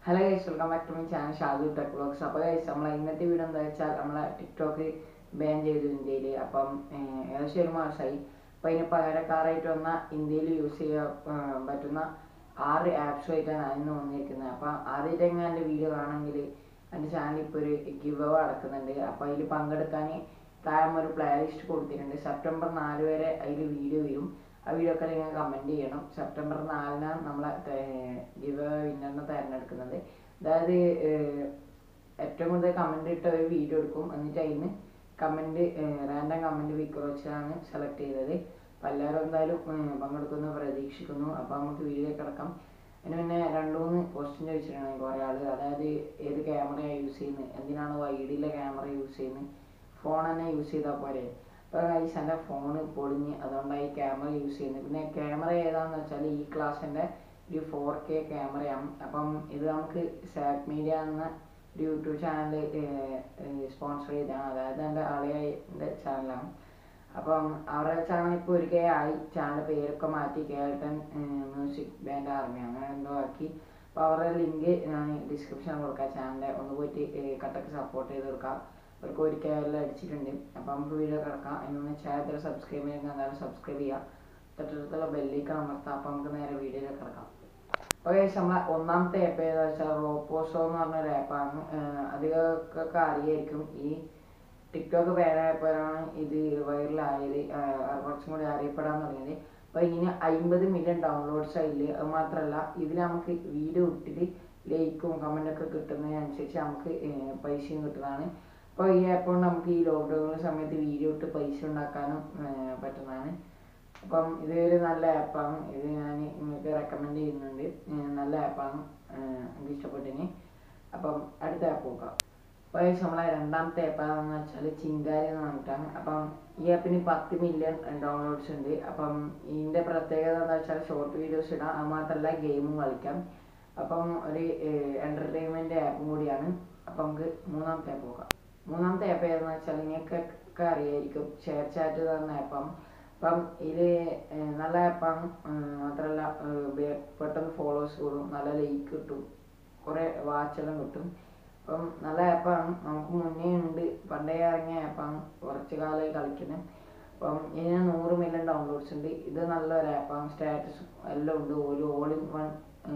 hello guys welcome back to my channel Shadu tech vlogs അപ്പോൾ guys നമ്മളെ ഇന്നത്തെ video എന്താ വെച്ചാൽ നമ്മളെ ടിക്ടോക്ക് ബാൻ ചെയ്തു ഇന്ത്യയിൽ അപ്പം ഏഹ്, ഏകദേശം ഒരു മാസമായി അപ്പോൾ അതിന് പകരക്കാരായിട്ട് വന്ന ഇന്ത്യയിൽ യൂസ് ചെയ്യാൻ ഏഹ്, പറ്റുന്ന ആറ് ആപ്സുമായിട്ടാണ് ഞാൻ ഇന്ന് വന്നിരിക്കുന്നത് അപ്പം ആദ്യമായിട്ട് എൻ്റെ വീഡിയോ കാണുമെങ്കിൽ എൻ്റെ ചാനൽ ഇപ്പോൾ ഒരു ഗിവ് അവ നടക്കുന്നുണ്ട് അപ്പോൾ അതിൽ പങ്കെടുക്കാൻ താഴെ ഒരു പ്ലേ ലിസ്റ്റ് കൊടുത്തിട്ടുണ്ട് സെപ്റ്റംബർ നാല് വരെ അതിൽ വീഡിയോ വരും ആ വീഡിയോ ഒക്കെ നിങ്ങൾ കമൻറ്റ് ചെയ്യണം സെപ്റ്റംബർ നാലിനാണ് നമ്മളെ ഗിവ് വിന്നറിനെ തിരഞ്ഞെടുക്കുന്നത് അതായത് ഏഹ്, ഏറ്റവും കൂടുതൽ കമൻറ്റ് ഇട്ട ഒരു വീഡിയോ എടുക്കും എന്നിട്ട് അതിന് കമൻറ്റ് റാൻഡം കമൻറ്റ് പിക്ക് വെച്ചാണ് സെലക്ട് ചെയ്തത് അപ്പോൾ എല്ലാവരും എന്തായാലും ഏഹ്, പങ്കെടുക്കുമെന്ന് പ്രതീക്ഷിക്കുന്നു അപ്പോൾ നമുക്ക് വീഡിയോ കിടക്കാം അതിന് പിന്നെ രണ്ട് മൂന്ന് ക്വസ്റ്റ്യൻ ചോദിച്ചിട്ടുണ്ട് കുറേ ആൾ അതായത് ഏത് ക്യാമറയാണ് യൂസ് ചെയ്യുന്നത് എന്തിനാണ് വൈഡിലെ ക്യാമറ യൂസ് ചെയ്യുന്നത് ഫോൺ തന്നെ യൂസ് ചെയ്താൽ പോരെ അപ്പോൾ ഗൈസ് എൻ്റെ ഫോൺ പൊളിഞ്ഞ് അതുകൊണ്ടാണ് ഈ ക്യാമറ യൂസ് ചെയ്യുന്നത് പിന്നെ ക്യാമറ ഏതാണെന്ന് വെച്ചാൽ ഈ ക്ലാസ്സിൻ്റെ ഒരു ഫോർ കെ ക്യാമറയാണ് അപ്പം ഇത് നമുക്ക് സാറ്റ് മീഡിയ എന്ന ഒരു യൂട്യൂബ് ചാനൽ സ്പോൺസർ ചെയ്തതാണ് അതായത് എൻ്റെ ആളിയുടെ ചാനലാണ് അപ്പം അവരുടെ ചാനൽ ഇപ്പോൾ ഒരു കെ ആയി ചാനൽ പേരൊക്കെ മാറ്റി കേൾട്ടൻ മ്യൂസിക് ബാൻഡ് ആർമി അങ്ങനെ എന്തോ ആക്കി അപ്പോൾ അവരുടെ ലിങ്ക് ഞാൻ ഡിസ്ക്രിപ്ഷനിൽ കൊടുക്കാം ചാനലിൻ്റെ ഒന്ന് പോയിട്ട് കട്ടക്ക് സപ്പോർട്ട് ചെയ്ത് കൊടുക്കാം അവർക്ക് ഒരു കെ എല്ലാം അടിച്ചിട്ടുണ്ട് അപ്പോൾ നമുക്ക് വീഡിയോ കിടക്കാം അതിനൊന്ന് ചാനൽ സബ്സ്ക്രൈബ് ചെയ്യുന്ന എന്തായാലും സബ്സ്ക്രൈബ് ചെയ്യാം തൊട്ടടുത്തുള്ള ബെല്ലേക്ക് അമർത്താം അപ്പോൾ നമുക്ക് നേരെ വീഡിയോയിലേക്ക് കിടക്കാം അപ്പോൾ guys, നമ്മളെ ഒന്നാമത്തെ ആപ്പ് ഏതാ വെച്ചാൽ റോപ്പോസോ എന്ന് പറഞ്ഞൊരു ആപ്പാണ് അധികമൊക്കെ അറിയായിരിക്കും ഈ ടിക്ടോക്ക് പേരായപ്പോഴാണ് ഇത് വൈറലായത് കുറച്ചും കൂടി അറിയപ്പെടാൻ തുടങ്ങിയത് അപ്പോൾ ഇതിന് അമ്പത് മില്യൺ ഡൗൺലോഡ്സ് അതിൽ അത് മാത്രമല്ല ഇതിൽ നമുക്ക് വീഡിയോ ഇട്ടിട്ട് ലൈക്കും കമൻറ്റൊക്കെ കിട്ടുന്നതിനനുസരിച്ച് നമുക്ക് ഏർ പൈസയും കിട്ടുന്നതാണ് അപ്പോൾ ഈ ആപ്പ് കൊണ്ട് നമുക്ക് ഈ ലോക്ക്ഡൗൺ സമയത്ത് വീഡിയോ ഇട്ട് പൈസ ഉണ്ടാക്കാനും ഏർ പറ്റുന്നതാണ് അപ്പം ഇത് ഒരു നല്ല ആപ്പാണ് ഇത് ഞാൻ നിങ്ങൾക്ക് റെക്കമെൻഡ് ചെയ്യുന്നുണ്ട് ഏർ നല്ല ആപ്പാണ് എനിക്ക് ഇഷ്ടപ്പെട്ടിന് അപ്പം അടുത്ത ആപ്പ് നോക്കാം അപ്പോൾ നമ്മളെ രണ്ടാമത്തെ ആപ്പ് ഏതാണെന്ന് വെച്ചാൽ ചിങ്കാരി എന്ന് പറഞ്ഞിട്ടാണ് അപ്പം ഈ ആപ്പിന് പത്ത് മില്യൺ ഡൗൺലോഡ്സ് ഉണ്ട് അപ്പം ഇതിൻ്റെ പ്രത്യേകത എന്താ വെച്ചാൽ ഷോർട്ട് വീഡിയോസ് ഇടാം അത് മാത്രമല്ല ഗെയിമും കളിക്കാം അപ്പം ഒരു എൻ്റർടൈൻമെൻറ്റ് ആപ്പും കൂടിയാണ് അപ്പം നമുക്ക് മൂന്നാമത്തെ ആപ്പ് നോക്കാം മൂന്നാമത്തെ ആപ്പ് ഏതെന്ന് വെച്ചാൽ നിങ്ങൾക്കൊക്കെ അറിയായിരിക്കും ഷെയർ ചാറ്റ് തന്ന ആപ്പാണ് അപ്പം ഇത് നല്ല ആപ്പാണ് മാത്രമല്ല ഏർ പെട്ടെന്ന് ഫോളോവേഴ്സ് കൂടും നല്ല ലൈക്ക് കിട്ടും കുറേ വാച്ചെല്ലാം കിട്ടും അപ്പം നല്ല ആപ്പാണ് നമുക്ക് മുന്നേ ഉണ്ട് പണ്ടേ ഇറങ്ങിയ ആപ്പാണ് കുറച്ച് കാലമായി കളിക്കുന്നത് അപ്പം ഇതിന് നൂറ് മില്യൺ ഡൗൺലോഡ്സ് ഉണ്ട് ഇത് നല്ലൊരു ആപ്പാണ് സ്റ്റാറ്റസ് എല്ലാം ഉണ്ട് ഒരു ഓൾ ഇൻ വൺ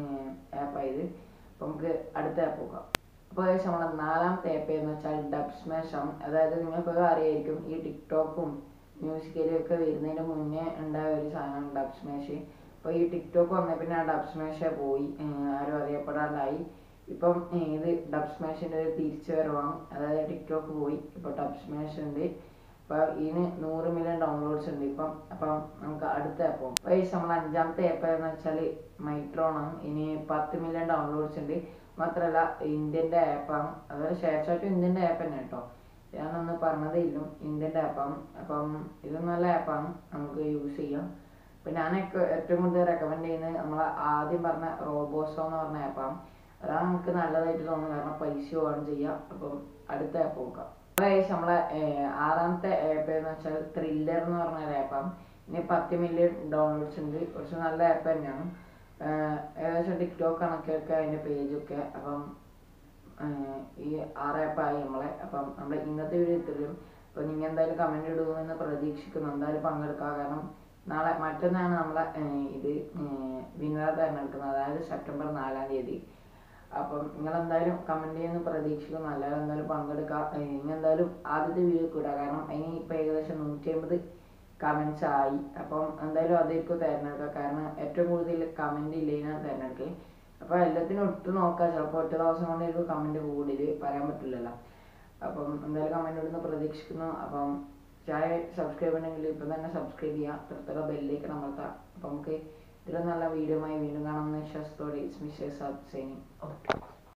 ആപ്പായത് അപ്പം നമുക്ക് അടുത്ത ആപ്പ് നോക്കാം അപ്പോൾ ഏകദേശം നമ്മളെ നാലാമത്തെ ആപ്പ് എന്ന് വെച്ചാൽ ഡബ് സ്മാഷ് ആണ് അതായത് നിങ്ങൾക്കൊക്കെ അറിയായിരിക്കും ഈ ടിക്ടോക്കും മ്യൂസിക്കലും ഒക്കെ വരുന്നതിന് മുന്നേ ഉണ്ടായ ഒരു സാധനമാണ് ഡബ് സ്മാഷ് അപ്പോൾ ഈ ടിക്ടോക്ക് വന്ന പിന്നെ ആ ഡബ് സ്മാഷ് പോയി ഏർ ആരും അറിയപ്പെടാതായി ഇപ്പം ഏർ ഇത് ഡബ് സ്മാഷിൻ്റെ ഒരു തിരിച്ചു വരവാണ് അതായത് ടിക്ടോക്ക് പോയി ഇപ്പോൾ ഡബ് സ്മാഷ് ഉണ്ട് അപ്പോൾ ഇതിന് നൂറ് മില്യൺ ഡൗൺലോഡ്സ് ഉണ്ട് ഇപ്പം അപ്പം നമുക്ക് അടുത്ത ആപ്പ് പോകും അപ്പോൾ ഈ നമ്മൾ അഞ്ചാമത്തെ ആപ്പ് എന്ന് വെച്ചാൽ മൈട്രോൺ ആണ് ഇനി പത്ത് മില്യൺ ഡൗൺലോഡ്സ് ഉണ്ട് മാത്രമല്ല ഇന്ത്യൻ്റെ ആപ്പാണ് അതായത് ഷെയർ ചാറ്റും ഇന്ത്യൻ്റെ ആപ്പ് തന്നെ കേട്ടോ ഞാനൊന്ന് പറഞ്ഞതേ ഇല്ല ഇന്ത്യൻ്റെ ആപ്പാണ് അപ്പം ഇത് നല്ല ആപ്പാണ് നമുക്ക് യൂസ് ചെയ്യാം ഇപ്പം ഞാനൊക്കെ ഏറ്റവും കൂടുതൽ റെക്കമെൻഡ് ചെയ്യുന്നത് നമ്മൾ ആദ്യം പറഞ്ഞ റോബോസോ എന്ന് പറഞ്ഞ ആപ്പാണ് അതാണ് നമുക്ക് നല്ലതായിട്ട് തോന്നുന്നത് കാരണം പൈസ ഓൺ ചെയ്യാം അപ്പം അടുത്ത ആപ്പ് നോക്കാം ഗൈസ് നമ്മളെ ഏർ, ആറാമത്തെ ആപ്പ് എന്ന് വെച്ചാൽ ത്രില്ലർ എന്ന് പറഞ്ഞ ഒരു ആപ്പാണ് ഇനി പത്ത് മില്യൺ ഡൗൺലോഡ്സ് ഉണ്ട് കുറച്ച് നല്ല ആപ്പ് തന്നെയാണ് ഏർ, ഏകദേശം ടിക്ടോക്ക് കണക്കൊക്കെ അതിൻ്റെ പേജൊക്കെ അപ്പം ഏർ, ഈ ആറ് ആപ്പായി നമ്മളെ അപ്പം നമ്മുടെ ഇന്നത്തെ വീഡിയോ ഇത്രയും അപ്പോൾ നിങ്ങൾ എന്തായാലും കമൻറ്റ് ഇടുമെന്ന് പ്രതീക്ഷിക്കുന്നു എന്തായാലും പങ്കെടുക്കുക കാരണം നാളെ മറ്റന്നാണ് നമ്മളെ ഏർ, ഇത് വിന്നർ തിരഞ്ഞെടുക്കുന്നത് അതായത് സെപ്റ്റംബർ നാലാം തീയതി അപ്പം നിങ്ങൾ എന്തായാലും കമൻറ്റ് ചെയ്യുന്ന പ്രതീക്ഷിക്കുന്നു അല്ലാതെ എന്തായാലും പങ്കെടുക്കുക നിങ്ങൾ എന്തായാലും ആദ്യത്തെ വീഡിയോ ഇടുക കാരണം അതിന് ഇപ്പം ഏകദേശം നൂറ്റി അമ്പത് കമൻസ് ആയി അപ്പം എന്തായാലും അതായിരിക്കും തിരഞ്ഞെടുക്കുക കാരണം ഏറ്റവും കൂടുതൽ കമൻറ്റ് ഇല്ലെങ്കിൽ തിരഞ്ഞെടുക്കുക അപ്പോൾ എല്ലാത്തിനും ഒട്ട് നോക്കുക ചിലപ്പോൾ ഒറ്റ ദിവസം കൊണ്ടായിരിക്കും കമൻറ്റ് കൂടുതൽ പറയാൻ പറ്റില്ലല്ലോ അപ്പം എന്തായാലും കമൻറ്റ് ഇടുന്ന പ്രതീക്ഷിക്കുന്നു അപ്പം ചായ സബ്സ്ക്രൈബ് ഉണ്ടെങ്കിൽ ഇപ്പം തന്നെ സബ്സ്ക്രൈബ് ചെയ്യുക തൊട്ടുള്ള ബെല്ലേക്ക് അമർത്താം അപ്പം നമുക്ക് ഇതിലും നല്ല വീഡിയോ വീണ്ടും കാണാമെന്ന വിശ്വാസത്തോടെ it's mister sub signing out